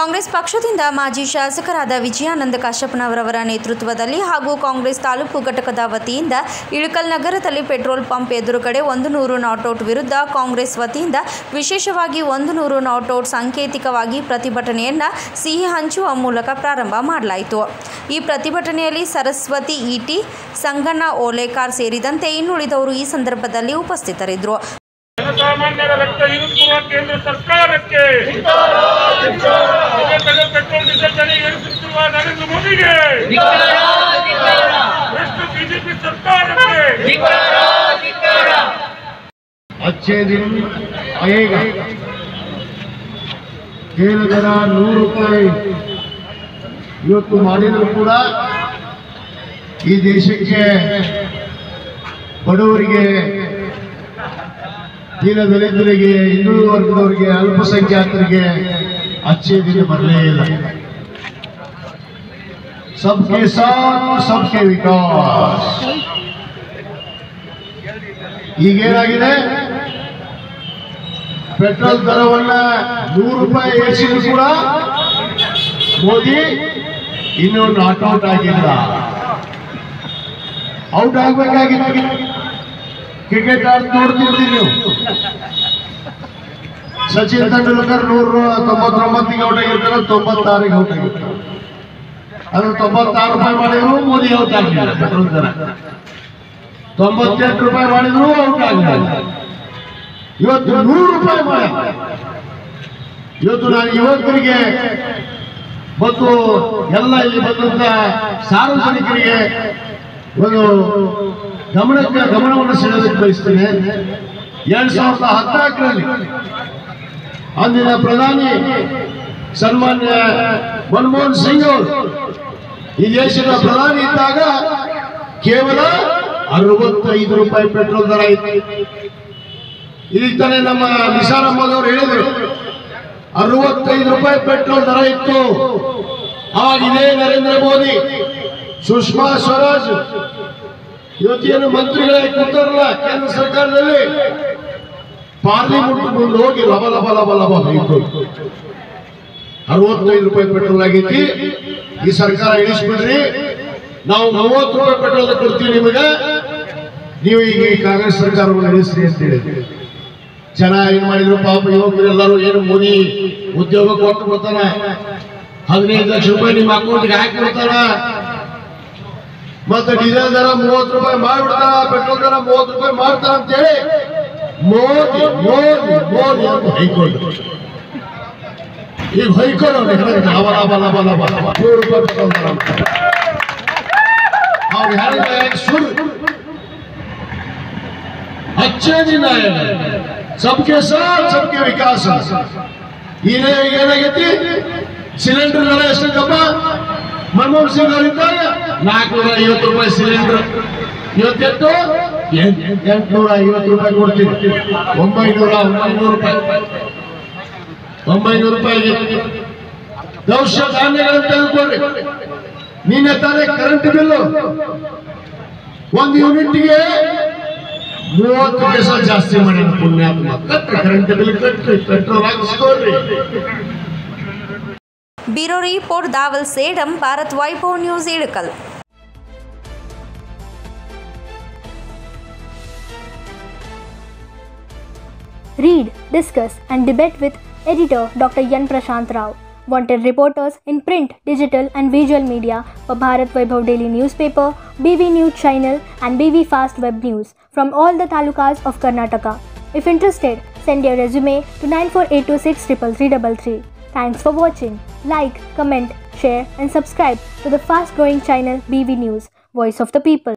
ಕಾಂಗ್ರೆಸ್ ಪಕ್ಷದಿಂದ ಮಾಜಿ ಶಾಸಕರಾದ ವಿಜಯಾನಂದ ಕಾಶ್ಯಪ್ಪನವರವರ ನೇತೃತ್ವದಲ್ಲಿ ಹಾಗೂ ಕಾಂಗ್ರೆಸ್ ತಾಲೂಕು ಘಟಕದ ವತಿಯಿಂದ ಇಳಕಲ್ ನಗರದಲ್ಲಿ ಪೆಟ್ರೋಲ್ ಪಂಪ್ ಎದುರುಗಡೆ ಒಂದು ನೂರು ನಾಟ್ಔಟ್ ವಿರುದ್ಧ ಕಾಂಗ್ರೆಸ್ ವತಿಯಿಂದ ವಿಶೇಷವಾಗಿ ಒಂದು ನೂರು ನಾಟ್ಔಟ್ ಸಾಂಕೇತಿಕವಾಗಿ ಪ್ರತಿಭಟನೆಯನ್ನು ಸಿಹಿ ಹಂಚುವ ಮೂಲಕ ಪ್ರಾರಂಭ ಮಾಡಲಾಯಿತು ಈ ಪ್ರತಿಭಟನೆಯಲ್ಲಿ ಸರಸ್ವತಿ ಇಟಿ ಸಂಗಣ್ಣ ಓಲೇಕಾರ್ ಸೇರಿದಂತೆ ಇನ್ನುಳಿದವರು ಈ ಸಂದರ್ಭದಲ್ಲಿ ಉಪಸ್ಥಿತರಿದ್ದರು ಜನಸಾಮಾನ್ಯರ ರಕ್ತ ಹೀರುತ್ತಿರುವ ಕೇಂದ್ರ ಸರ್ಕಾರಕ್ಕೆ ಪದೇ ಪದೇ ಪೆಟ್ರೋಲ್ ಡೀಸೆಲ್ ಬೆಲೆ ಏರಿಸುತ್ತಿರುವ ನರೇಂದ್ರ ಮೋದಿಗೆ ಎಷ್ಟು ಬಿಜೆಪಿ ಸರ್ಕಾರಕ್ಕೆ अच्छे दिन आएगा ಕೇಂದ್ರ ದರ ನೂರು ರೂಪಾಯಿ ಇವತ್ತು ಮಾಡಿದ್ರು ಕೂಡ ಈ ದೇಶಕ್ಕೆ ಬಡವರಿಗೆ ದೀನ ದಲಿತರಿಗೆ ಹಿಂದುಳಿದ ವರ್ಗದವರಿಗೆ ಅಲ್ಪಸಂಖ್ಯಾತರಿಗೆ ಅಚ್ಚೇ ದಿನ ಬರಲೇ ಇಲ್ಲ ಸಬ್ಕೆ ಸಾಥ್ ಸಬ್ಕೆ ವಿಕಾಸ್ ಈಗೇನಾಗಿದೆ ಪೆಟ್ರೋಲ್ ದರವನ್ನ ನೂರು ರೂಪಾಯಿ ಏರಿಸಿದ್ರು ಕೂಡ ಮೋದಿ ಇನ್ನೂ ನಾಟ್ ಔಟ್ ಆಗಿಲ್ಲ ಔಟ್ ಆಗ್ಬೇಕಾಗಿತ್ತು ಕ್ರಿಕೆಟ್ ಆಡ್ ನೋಡ್ತಿರ್ತೀರಿ ನೀವು ಸಚಿನ್ ತೆಂಡೂಲ್ಕರ್ ನೂರ ತೊಂಬತ್ತೊಂಬತ್ತಿಗೆ ಔಟ್ ಆಗಿರ್ತಾರೆ ತೊಂಬತ್ತಾರಿಗೆ ಔಟ್ ಆಗಿರ್ತಾರೆ ಅದು ತೊಂಬತ್ತಾರು ರೂಪಾಯಿ ಮಾಡಿದ್ರು ಮೋದಿ ಔಟ್ ಆಗಲಿಲ್ಲ ಪೆಟ್ರೋಲ್ ದರ ತೊಂಬತ್ತೆಂಟು ರೂಪಾಯಿ ಮಾಡಿದ್ರು ಔಟ್ ಆಗಲಿಲ್ಲ ಇವತ್ತು ನೂರು ರೂಪಾಯಿ ಮಾಡಿ ಇವತ್ತು ನಾನು ಯುವಕರಿಗೆ ಮತ್ತು ಎಲ್ಲ ಇಲ್ಲಿ ಬಂದಂತ ಸಾರ್ವಜನಿಕರಿಗೆ ಒಂದು ಗಮನಕ್ಕೆ ಗಮನವನ್ನು ಸೆಳೆಯೋದಕ್ಕೆ ಬಯಸ್ತೇನೆ ಎರಡ್ ಸಾವಿರದ ಹದಿನಾಲ್ಕರಲ್ಲಿ ಅಂದಿನ ಪ್ರಧಾನಿ ಸನ್ಮಾನ್ಯ ಮನಮೋಹನ್ ಸಿಂಗ್ ಅವರು ಈ ದೇಶದ ಪ್ರಧಾನಿ ಇದ್ದಾಗ ಕೇವಲ ಅರವತ್ತೈದು ರೂಪಾಯಿ ಪೆಟ್ರೋಲ್ ದರ ಇತ್ತು ಈಗ ತಾನೇ ನಮ್ಮ ನಿಸಾರ್ ಅಹಮದ್ ಅವರು ಹೇಳಿದರು ಅರವತ್ತೈದು ರೂಪಾಯಿ ಪೆಟ್ರೋಲ್ ದರ ಇತ್ತು ಆವಾಗ ಇದೇ ನರೇಂದ್ರ ಮೋದಿ ಸುಷ್ಮಾ ಸ್ವರಾಜ್ ಇವತ್ತೇನು ಮಂತ್ರಿಗಳೇ ಕೂತಾರಲ್ಲ ಕೇಂದ್ರ ಸರ್ಕಾರದಲ್ಲಿ ಪಾರ್ಲಿಮೆಂಟ್ ಮುಂದೆ ಹೋಗಿ ಲಬ ಲಬ ಲಬ ಲಬ ಹೋಯ್ತು ಅರವತ್ತೈದು ರೂಪಾಯಿ ಪೆಟ್ರೋಲ್ ಆಗೈತಿ ಈ ಸರ್ಕಾರ ಇಳಿಸ್ಬಿಡ್ರಿ ನಾವು ಮೂವತ್ತು ರೂಪಾಯಿ ಪೆಟ್ರೋಲ್ ಕೊಡ್ತೀವಿ ನಿಮಗೆ ನೀವು ಈಗ ಈ ಕಾಂಗ್ರೆಸ್ ಸರ್ಕಾರವನ್ನು ಇಳಿಸ್ರಿ ಅಂತ ಹೇಳಿದ್ರಿ ಜನ ಏನ್ ಮಾಡಿದ್ರು ಪಾಪ ಯುವಕರೆಲ್ಲರೂ ಏನು ಮೋದಿ ಉದ್ಯೋಗ ಕೊಟ್ಟು ಕೊಡ್ತಾನ ಹದಿನೈದು ಲಕ್ಷ ರೂಪಾಯಿ ನಿಮ್ಮ ಅಕೌಂಟ್ಗೆ ಹಾಕಿ ಕೊಡ್ತಾನ ಮತ್ತೆ ಡೀಸೆಲ್ ದರ ಮೂವತ್ತು ರೂಪಾಯಿ ಮಾಡ್ಬಿಡ್ತಾರ ಪೆಟ್ರೋಲ್ ದರ ಮೂವತ್ತು ರೂಪಾಯಿ ಮಾಡ್ತಾರ ಅಂತೇಳಿ ಮೋದಿ ಮೋದಿ ಮೋದಿ ಅಂತ ಹೈಕೊಂಡು ಈಗ ಹೈಕೊಂಡು ಲಾಭ ಲಾಭ ಲಾಭ ಲಾಭ ಲಾಭ ನೂರು ರೂಪಾಯಿ ಪೆಟ್ರೋಲ್ ದರ ಅಂತ ಅವ್ರು ಹೇಳಿದ್ರೆ ಸುಳ್ಳು अच्छे दिन आएगा सबके साथ सबके विकास ಏನೇ ಏನಾಗೈತಿ ಸಿಲಿಂಡರ್ ದರ ಎಷ್ಟಕ್ಕಪ್ಪ ಮನಮೋಹನ್ ಸಿಂಗ್ ಅವರಿದ್ದಾಗ ನಾಲ್ಕುನೂರ ಐವತ್ತು ರೂಪಾಯಿ ಸಿಲಿಂಡರ್ ಇವತ್ತೆಂಟು ಎಂಟುನೂರ ಐವತ್ತು ರೂಪಾಯಿ ಕೊಡ್ತೀನಿ ಒಂಬೈನೂರ ಒಂಬೈನೂರು ರೂಪಾಯಿ ಒಂಬೈನೂರು ರೂಪಾಯಿಗೆ ದೌಶ ಧಾನ್ಯಗಳನ್ನು ತೆಗೆದುಕೊಡ್ರಿ ನಿನ್ನೆ ತಾನೇ ಕರೆಂಟ್ ಬಿಲ್ಲು ಒಂದು ಯೂನಿಟ್ಗೆ ಮೂವತ್ತು ಪೈಸಾ ಜಾಸ್ತಿ ಮಾಡಿ ಪುಣ್ಯಾತ್ಮ ಕಟ್ರಿ ಕರೆಂಟ್ ಬಿಲ್ ಕಟ್ರಿ ಪೆಟ್ರೋಲ್ ಹಾಕಿಸ್ಕೊಳ್ರಿ bureau report Dawal Sedam Bharat Vaibhav news Ilkal Read, discuss, and debate with editor Dr. Yan Prashant Rao. Wanted reporters in print, digital, and visual media for Bharat Vaibhav Daily Newspaper, BV News Channel, and BV Fast Web News from all the talukas of Karnataka. If interested, send your resume to 9482633333. Thanks for watching. Like, comment, share, and subscribe to the fast growing channel BV News, Voice of the People.